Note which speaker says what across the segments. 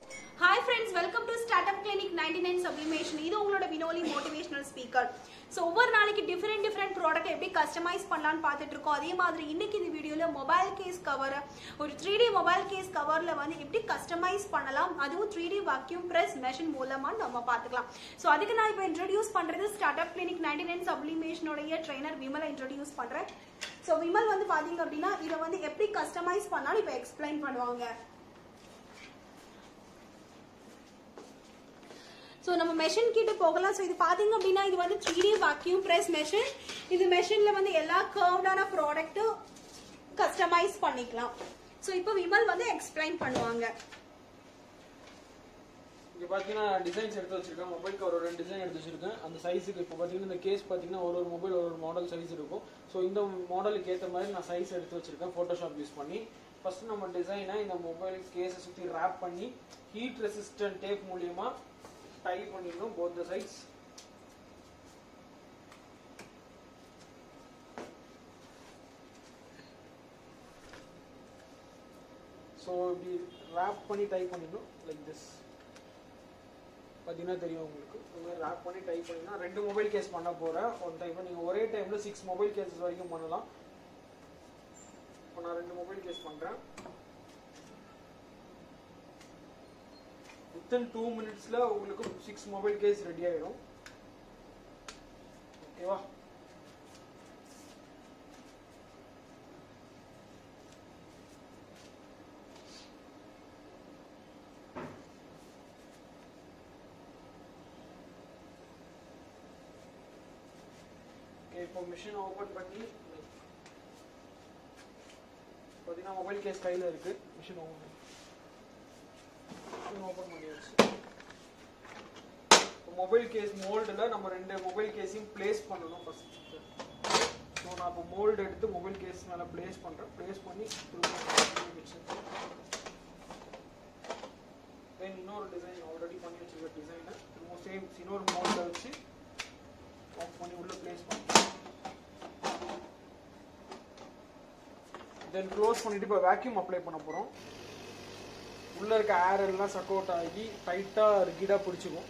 Speaker 1: hi friends welcome to start up clinic ninety nine sublimation இது உங்களோட Vinoli motivational speaker so ஒவ்வொரு நாளைக்கு different different product எப்படி customize பண்ணலான்னு பார்த்துட்டு இருக்கோம் அதே மாதிரி இன்னைக்கு இந்த வீடியோவில் மொபைல் கேஸ் கவர் ஒரு த்ரீ டி மொபைல் கேஸ் கவரில் வந்து எப்படி கஸ்டமைஸ் பண்ணலாம் அதுவும் three D vacuum press machine மூலமாக நம்ம பார்த்துக்கலாம் ஸோ அதுக்கு நான் இப்போ இன்ட்ரடியூஸ் பண்ணுறது start up clinic ninety nine சப்ளிமேஷனுடைய ட்ரைனர் விமலை இன்ட்ரடியூஸ் பண்ணுறேன் ஸோ விமல் வந்து பார்த்தீங்க அப்படின்னா இதை வந்து எப்படி கஸ்டமைஸ் பண்ணாலும் இப்போ எக்ஸ்பிளைன் பண்ணுவாங்க ஸோ நம்ம மெஷின் கிட்ட போகலாம் ஸோ இது பார்த்தீங்க அப்படின்னா இது வந்து three D vacuum press machine இது மெஷினில் வந்து எல்லா கர்வ்டான ப்ராடக்ட்டும் கஸ்டமைஸ் பண்ணிக்கலாம் ஸோ இப்போ விமல் வந்து எக்ஸ்பிளைன் பண்ணுவாங்க
Speaker 2: இங்க பாத்தீங்கன்னா டிசைன்ஸ் எடுத்து வச்சிருக்கேன் மொபைல் கவர் ரெண்டு டிசைன் எடுத்து வச்சிருக்கேன் அந்த சைஸுக்கு இப்போ பாத்தீங்கன்னா இந்த கேஸ் பாத்தீங்கன்னா ஒரு ஒரு மொபைல் ஒரு ஒரு மாடல் சைஸ் இருக்கும் ஸோ இந்த மாடலுக்கு ஏற்ற மாதிரி நான் சைஸ் எடுத்து வச்சிருக்கேன் ஃபோட்டோஷாப் யூஸ் பண்ணி ஃபர்ஸ்ட் நம்ம டிசைனை இந்த மொபைல் கேஸை சுற்றி ரேப் பண்ணி ஹீட் ரெசிஸ்டன்ட் டேப் மூலியமா டை பண்ணிடணும் போத் த சைட்ஸ் ஸோ இப்படி ரேப் பண்ணி டை பண்ணிடணும் லைக் திஸ் பார்த்தீங்கன்னா தெரியும் உங்களுக்கு இந்த மாதிரி ரேப் பண்ணி டைப் பண்ணினா ரெண்டு மொபைல் கேஸ் பண்ண போகிறேன் ஒன் டைம் நீங்கள் ஒரே டைமில் சிக்ஸ் மொபைல் கேசஸ் வரைக்கும் பண்ணலாம் இப்போ நான் ரெண்டு மொபைல் கேஸ் பண்ணுறேன் வித்தின் டூ மினிட்ஸில் உங்களுக்கு சிக்ஸ் மொபைல் கேஸ் ரெடி ஆகிடும் ஓகேவா ஓகே இப்போ மிஷின் ஓப்பன் பண்ணி பார்த்தீங்கன்னா மொபைல் கேஸ் கையில் இருக்கு மிஷின் ஓப்பன் மிஷின் ஓப்பன் பண்ணியாச்சு மொபைல் கேஸ் மோல்டில் நம்ம ரெண்டு மொபைல் கேஸையும் ப்ளேஸ் பண்ணணும் ஃபர்ஸ்ட் ஸோ நான் இப்போ மோல்டு எடுத்து மொபைல் கேஸ் மேலே ப்ளேஸ் பண்ணுறேன் ப்ளேஸ் பண்ணி தென் இன்னொரு டிசைன் ஆல்ரெடி பண்ணி வச்சிருக்க டிசைனை திரும்ப சேம் இன்னொரு மோல்டில் வச்சு ஆஃப் பண்ணி உள்ள ப்ளேஸ் பண்ணி தென் க்ளோஸ் பண்ணிட்டு இப்போ வேக்யூம் அப்ளை பண்ண போகிறோம் உள்ள இருக்க ஏர் எல்லாம் சக் அவுட் ஆகி டைட்டாக ரிகிடாக பிடிச்சிக்கும்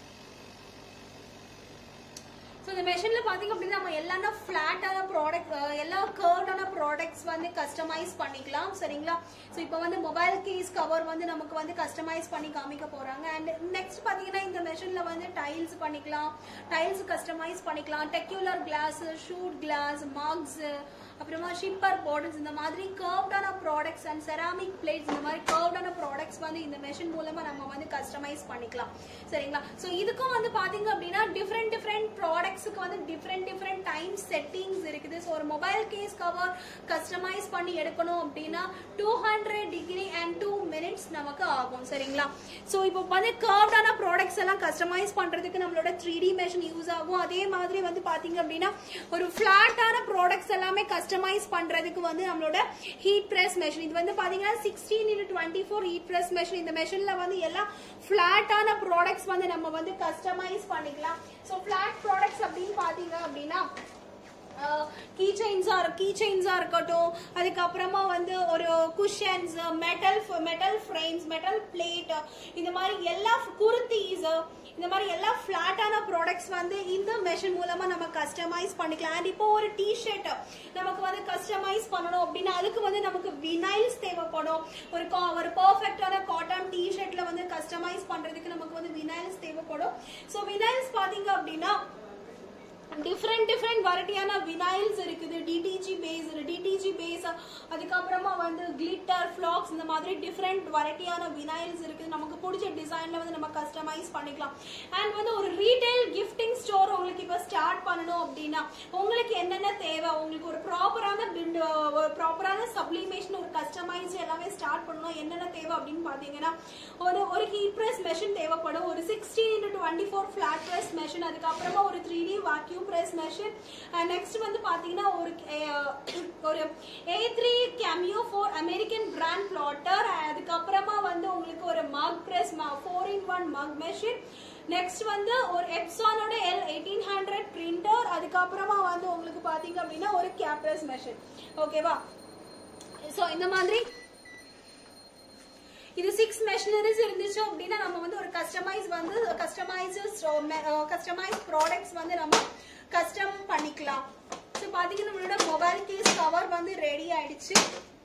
Speaker 1: ஸோ இந்த மெஷின்ல பாத்தீங்க அப்படின்னா நம்ம எல்லாமே ஃபிளாட்டான ப்ராடக்ட் எல்லா கர்வ்டான ப்ராடக்ட்ஸ் வந்து கஸ்டமைஸ் பண்ணிக்கலாம் சரிங்களா ஸோ இப்போ வந்து மொபைல் கேஸ் கவர் வந்து நமக்கு வந்து கஸ்டமைஸ் பண்ணி காமிக்க போறாங்க அண்ட் நெக்ஸ்ட் பாத்தீங்கன்னா இந்த மெஷின்ல வந்து டைல்ஸ் பண்ணிக்கலாம் டைல்ஸ் கஸ்டமைஸ் பண்ணிக்கலாம் tequila glass shot glass marks அப்புறமா ஷிப்பர் பாட்டில்ஸ் இந்த மாதிரி கர்வ்டான ப்ராடக்ட்ஸ் அண்ட் செராமிக் பிளேட்ஸ் இந்த மாதிரி கர்வ்டான ப்ராடக்ட்ஸ் வந்து இந்த மெஷின் மூலமா நம்ம வந்து கஸ்டமைஸ் பண்ணிக்கலாம் சரிங்களா ஸோ இதுக்கும் வந்து பாத்தீங்க அப்படின்னா டிஃப்ரெண்ட் டிஃப்ரெண்ட் ப்ராடக்ட்ஸுக்கு வந்து டிஃப்ரெண்ட் டிஃப்ரெண்ட் டைம் செட்டிங்ஸ் இருக்குது ஸோ ஒரு மொபைல் கேஸ் கவர் கஸ்டமைஸ் பண்ணி எடுக்கணும் அப்படின்னா two hundred degree and two minutes நமக்கு ஆகும் சரிங்களா ஸோ இப்போ வந்து கர்வ்டான ப்ராடக்ட்ஸ் எல்லாம் கஸ்டமைஸ் பண்றதுக்கு நம்மளோட த்ரீ டி மெஷின் யூஸ் ஆகும் அதே மாதிரி வந்து பாத்தீங்க அப்படின்னா ஒரு ஃபிளாட்டான ப்ராடக்ட்ஸ் எல்லாமே கஸ்டமைஸ் பண்றதுக்கு வந்து நம்மளோட ஹீட் பிரஸ் மெஷின் இது வந்து பாத்தீங்கன்னா sixteen into twenty four heat press machine இந்த மெஷின்ல வந்து எல்லாம் ஃபிளாட்டான ப்ராடக்ட்ஸ் வந்து நம்ம வந்து கஸ்டமைஸ் பண்ணிக்கலாம் ஸோ ஃபிளாட் ப்ராடக்ட்ஸ் அப்படின்னு பாத்தீங்க அப்படின்னா கீ செயின்ஸா கீ செயின்ஸா இருக்கட்டும் அதுக்கப்புறமா வந்து ஒரு cushions metal metal frames metal plate இந்த மாதிரி எல்லா குர்த்தீஸ் இந்த மாதிரி எல்லா ஃபிளாட்டான ப்ராடக்ட்ஸ் வந்து இந்த மெஷின் மூலமா நம்ம கஸ்டமைஸ் பண்ணிக்கலாம் அண்ட் இப்போ ஒரு டிஷர்ட் நமக்கு வந்து கஸ்டமைஸ் பண்ணணும் அப்படின்னா அதுக்கு வந்து நமக்கு வினைல்ஸ் தேவைப்படும் ஒரு கா- ஒரு பர்ஃபெக்டான காட்டன் டிஷர்ட்ல வந்து கஸ்டமைஸ் பண்றதுக்கு நமக்கு வந்து வினைல்ஸ் தேவைப்படும் ஸோ வினைல்ஸ் பாத்தீங்க அப்படின்னா டிஃப்ரெண்ட் டிஃப்ரெண்ட் வெரைட்டியான வினைல்ஸ் இருக்குது டிடிஜி பேஸ் டிடிஜி பேஸ் அதுக்கப்புறமா வந்து கிளிட்டர் ஃப்ளாக்ஸ் இந்த மாதிரி டிஃப்ரெண்ட் வெரைட்டியான வினைல்ஸ் இருக்குது நமக்கு பிடிச்ச டிசைன்ல வந்து நம்ம கஸ்டமைஸ் பண்ணிக்கலாம் அண்ட் வந்து ஒரு ரீட்டைல் கிஃப்டிங் ஸ்டோர் உங்களுக்கு இப்போ ஸ்டார்ட் பண்ணணும் அப்படின்னா உங்களுக்கு என்னென்ன தேவை உங்களுக்கு ஒரு ப்ராப்பரான ஒரு ப்ராப்பரான சப்ளிமேஷன் ஒரு கஸ்டமைஸ் எல்லாமே ஸ்டார்ட் பண்ணணும் என்னென்ன தேவை அப்படின்னு பார்த்தீங்கன்னா ஒரு ஒரு ஹீட் ப்ரெஸ் மெஷின் தேவைப்படும் ஒரு sixteen into twenty four flat press machine அதுக்கப்புறமா ஒரு three D vacuum press machine next வந்து பார்த்தீங்கன்னா ஒரு அஹ், ஒரு A three Cameo four American brand plotter அதுக்கப்புறமா வந்து உங்களுக்கு ஒரு mug press four in one mug machine next வந்து ஒரு எப்சானோட எல் எயிட்டீன் ஹண்ட்ரட் பிரிண்டர் அதுக்கப்புறமா வந்து உங்களுக்கு பார்த்தீங்க அப்படின்னா ஒரு கேப்ரஸ் மெஷின் ஓகேவா ஸோ இந்த மாதிரி இது சிக்ஸ் மெஷினரிஸ் இருந்துச்சு அப்படின்னா நம்ம வந்து ஒரு கஸ்டமைஸ் வந்து கஸ்டமைஸ் கஸ்டமைஸ் ப்ராடக்ட்ஸ் வந்து நம்ம கஸ்டம் பண்ணிக்கலாம் ஸோ பாத்தீங்கன்னா நம்மளோட மொபைல் கேஸ் கவர் வந்து ரெடி ஆயிடுச்சு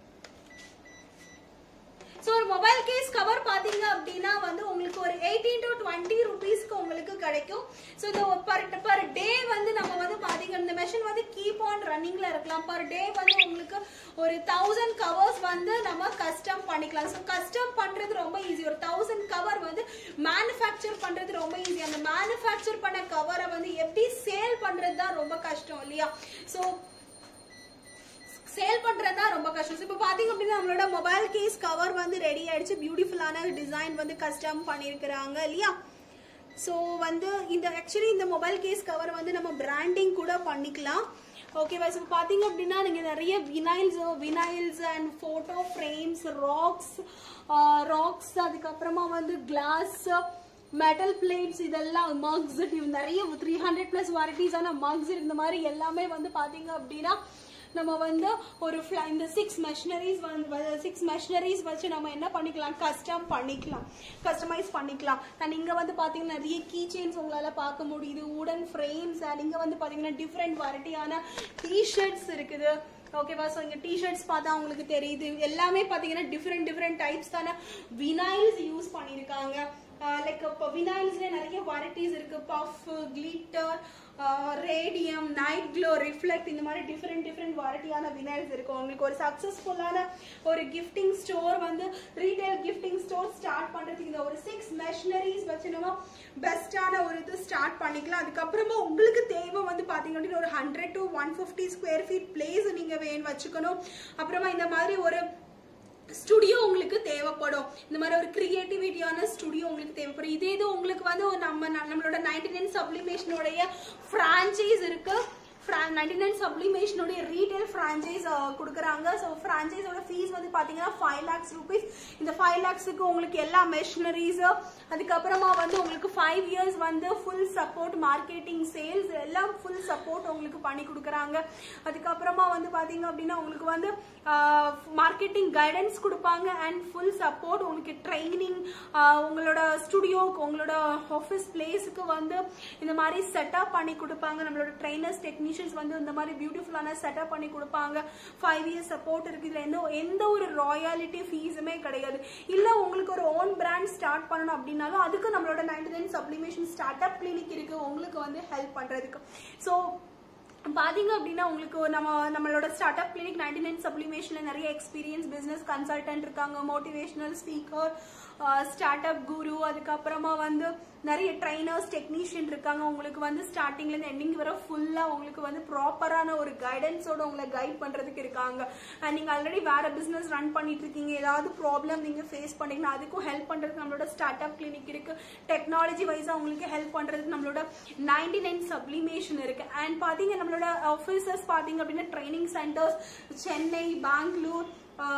Speaker 1: ஸோ ஒரு மொபைல் கேஸ் கவர் பாத்தீங்க அப்படின்னா வந்து உங்களுக்கு ஒரு எயிட்டீன் டு டுவெண்ட்டி ருபீஸ்க்கு உங்களுக்கு கிடைக்கும் ஸோ இந்த பர் பர் டே வந்து நம்ம வந்து பாத்தீங்க இந்த மெஷின் வந்து கீப் ஆன் ரன்னிங்ல இருக்கலாம் பர் டே வந்து உங்களுக்கு ஒரு தௌசண்ட் கவர்ஸ் வந்து நம்ம கஸ்டம் பண்ணிக்கலாம் ஸோ கஸ்டம் பண்றது ரொம்ப ஈஸி ஒரு தௌசண்ட் கவர் வந்து மேனுஃபேக்சர் பண்றது ரொம்ப ஈஸி அந்த மேனுஃபேக்சர் பண்ண கவரை வந்து எப்படி சேல் பண்றது தான் ரொம்ப கஷ்டம் இல்லையா ஸோ சேல் பண்றதா ரொம்ப கஷ்டம் இப்போ பாத்தீங்க அப்படின்னா நம்மளோட மொபைல் கேஸ் கவர் வந்து ரெடி ஆயிடுச்சு பியூட்டிஃபுல்லான டிசைன் வந்து கஸ்டம் பண்ணிருக்கிறாங்க இல்லையா ஸோ வந்து இந்த ஆக்சுவலி இந்த மொபைல் கேஸ் கவர் வந்து நம்ம பிராண்டிங் கூட பண்ணிக்கலாம் ஓகேவா ஸோ பார்த்தீங்க அப்படின்னா நீங்கள் நிறைய vinyls vinyls and photo frames racks racks அதுக்கப்புறமா வந்து கிளாஸ் மெட்டல் பிளேட்ஸ் இதெல்லாம் மக்ஸ் நிறைய த்ரீ ஹண்ட்ரட் ப்ளஸ் வெரைட்டிஸான மக்ஸ் இந்த மாதிரி எல்லாமே வந்து பார்த்தீங்க அப்படின்னா நம்ம வந்து ஒரு fla- இந்த சிக்ஸ் மெஷினரிஸ் வந்து சிக்ஸ் மெஷினரிஸ் வச்சு நம்ம என்ன பண்ணிக்கலாம் கஸ்டம் பண்ணிக்கலாம் கஸ்டமைஸ் பண்ணிக்கலாம் அண்ட் இங்க வந்து பாத்தீங்கன்னா நிறைய கீ செயின்ஸ் உங்களால பார்க்க முடியுது உடன் ஃப்ரேம்ஸ் அண்ட் இங்க வந்து பாத்தீங்கன்னா டிஃப்ரெண்ட் வெரைட்டியான டிஷர்ட்ஸ் இருக்குது ஓகேவா ஸோ இங்க டிஷர்ட்ஸ் பார்த்தா உங்களுக்கு தெரியுது எல்லாமே பாத்தீங்கன்னா டிஃப்ரெண்ட் டிஃப்ரெண்ட் டைப்ஸ்க்கான வினைல்ஸ் யூஸ் பண்ணியிருக்காங்க லைக் இப்போ வினைல்ஸ்ல நிறைய வெரைட்டிஸ் இருக்கு puff glitter radium night glow reflect இந்த மாதிரி டிஃப்ரெண்ட் டிஃப்ரெண்ட் வெரைட்டியான வினைல்ஸ் இருக்கும் உங்களுக்கு ஒரு சக்ஸஸ்ஃபுல்லான ஒரு கிஃப்டிங் ஸ்டோர் வந்து ரீட்டைல் கிஃப்டிங் ஸ்டோர் ஸ்டார்ட் பண்றதுக்கு இந்த ஒரு சிக்ஸ் மெஷினரிஸ் வச்சு நம்ம பெஸ்டான ஒரு இது ஸ்டார்ட் பண்ணிக்கலாம் அதுக்கப்புறமா உங்களுக்கு தேவை வந்து பாத்தீங்க அப்படின்னா ஒரு hundred to one fifty square feet place நீங்க வேணும் வச்சுக்கணும் அப்புறமா இந்த மாதிரி ஒரு ஸ்டுடியோ உங்களுக்கு தேவைப்படும் இந்த மாதிரி ஒரு கிரியேட்டிவிட்டியான ஸ்டுடியோ உங்களுக்கு தேவைப்படும் இதே இது உங்களுக்கு வந்து ஒரு நம்ம நம்மளோட நைன்டி நைன் சப்ளிமேஷனுடைய ஃப்ரான்ச்சைஸ் இருக்கு நைன்டி நைன் சப்ளிமேஷனுடைய ரீட்டைல் ஃப்ரான்ச்சைஸ் கொடுக்குறாங்க ஸோ ஃப்ரான்ச்சைஸோட ஃபீஸ் வந்து பார்த்தீங்கன்னா ஃபைவ் லேக்ஸ் ருபீஸ் இந்த ஃபைவ் லேக்ஸுக்கு உங்களுக்கு எல்லா மெஷினரிஸ் அதுக்கப்புறமா வந்து உங்களுக்கு ஃபைவ் இயர்ஸ் வந்து ஃபுல் சப்போர்ட் மார்க்கெட்டிங் சேல்ஸ் எல்லாம் ஃபுல் சப்போர்ட் உங்களுக்கு பண்ணி கொடுக்குறாங்க அதுக்கப்புறமா வந்து பார்த்தீங்க அப்படின்னா உங்களுக்கு வந்து மார்க்கெட்டிங் கைடன்ஸ் கொடுப்பாங்க அண்ட் ஃபுல் சப்போர்ட் உங்களுக்கு ட்ரைனிங் உங்களோட ஸ்டுடியோக்கு உங்களோட ஆஃபீஸ் பிளேஸுக்கு வந்து இந்த மாதிரி செட்டப் பண்ணி கொடுப்பாங்க நம்மளோட ட்ரைனர்ஸ் டெக்னீஷியன்ஸ் வந்து இந்த மாதிரி பியூட்டிஃபுல்லான செட்டப் பண்ணி கொடுப்பாங்க ஃபைவ் இயர்ஸ் சப்போர்ட் இருக்கு இதுல எந்த எந்த ஒரு ராயாலிட்டி ஃபீஸுமே கிடையாது இல்ல உங்களுக்கு ஒரு ஓன் பிராண்ட் ஸ்டார்ட் பண்ணணும் அப்படின்னாலும் அதுக்கு நம்மளோட ninety nine sublimation start up clinic இருக்கு உங்களுக்கு வந்து ஹெல்ப் பண்றதுக்கு ஸோ பாத்தீங்க அப்படின்னா உங்களுக்கு ஒரு நம்ம நம்மளோட start up clinic ninety nine சப்ளிமேஷன்ல நிறைய எக்ஸ்பீரியன்ஸ் பிசினஸ் கன்சல்டன்ட் இருக்காங்க motivational speaker start up guru அதுக்கப்புறமா வந்து நிறைய ட்ரைனர்ஸ் டெக்னீஷியன் இருக்காங்க உங்களுக்கு வந்து ஸ்டார்டிங்ல இருந்து எண்டிங் வர ஃபுல்லா உங்களுக்கு வந்து ப்ராப்பரான ஒரு கைடன்ஸோட உங்களை கைட் பண்றதுக்கு இருக்காங்க அண்ட் நீங்க ஆல்ரெடி வேற பிசினஸ் ரன் பண்ணிட்டு இருக்கீங்க ஏதாவது ப்ராப்ளம் நீங்க ஃபேஸ் பண்ணீங்கன்னா அதுக்கும் ஹெல்ப் பண்றதுக்கு நம்மளோட ஸ்டார்ட் அப் கிளினிக் இருக்கு டெக்னாலஜி வைஸா உங்களுக்கு ஹெல்ப் பண்றதுக்கு நம்மளோட நைன்டி நைன் சப்ளிமேஷன் இருக்கு அண்ட் பாத்தீங்க நம்மளோட ஆஃபீஸர்ஸ் பாத்தீங்க அப்படின்னா ட்ரைனிங் சென்டர்ஸ் சென்னை பெங்களூர்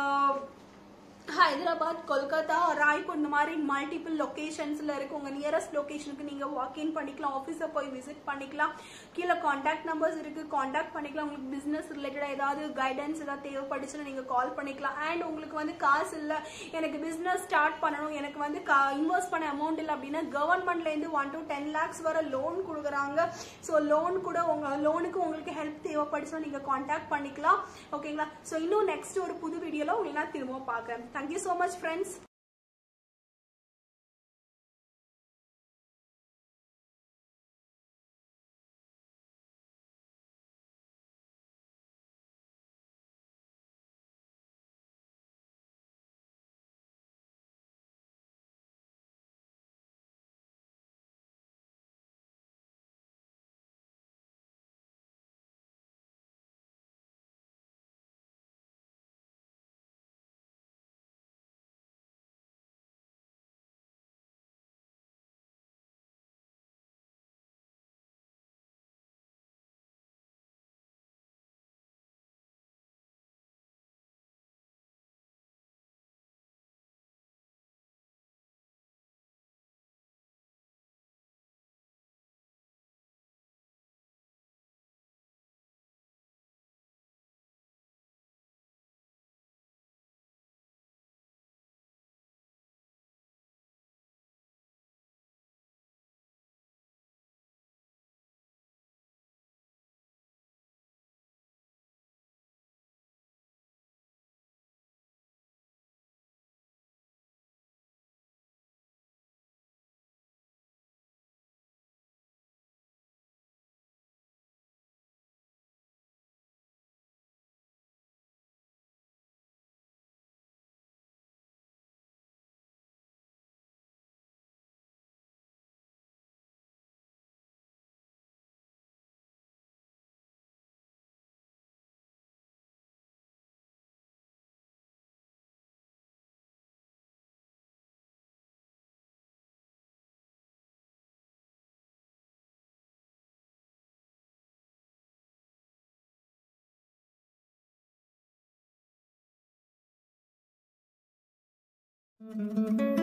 Speaker 1: ஹைதராபாத் கொல்கத்தா ராய்ப்பூர் இந்த மாதிரி மல்டிபிள் லொகேஷன்ஸ்ல இருக்கு உங்க நியரஸ்ட் லொகேஷனுக்கு நீங்க வாக் இன் பண்ணிக்கலாம் ஆஃபீஸை போய் விசிட் பண்ணிக்கலாம் கீழே காண்டாக்ட் நம்பர்ஸ் இருக்கு காண்டாக்ட் பண்ணிக்கலாம் உங்களுக்கு பிசினஸ் ரிலேட்டடா ஏதாவது கைடன்ஸ் ஏதாவது தேவைப்பட்டுச்சுன்னா நீங்க கால் பண்ணிக்கலாம் அண்ட் உங்களுக்கு வந்து காசு இல்ல எனக்கு பிசினஸ் ஸ்டார்ட் பண்ணணும் எனக்கு வந்து இன்வெஸ்ட் பண்ண அமௌண்ட் இல்லை அப்படின்னா கவர்மெண்ட்ல இருந்து ஒன் டு டென் லேக்ஸ் வர லோன் கொடுக்குறாங்க ஸோ லோன் கூட உங்க லோனுக்கு உங்களுக்கு ஹெல்ப் தேவைப்பட்டுச்சுன்னா நீங்க காண்டாக்ட் பண்ணிக்கலாம் ஓகேங்களா ஸோ இன்னும் நெக்ஸ்ட் ஒரு புது வீடியோல உங்களை நான் திரும்ப பார்க்கறேன் தேங்க்யூ ஸோ மச் ஃப்ரெண்ட்ஸ் பண்ணுங்க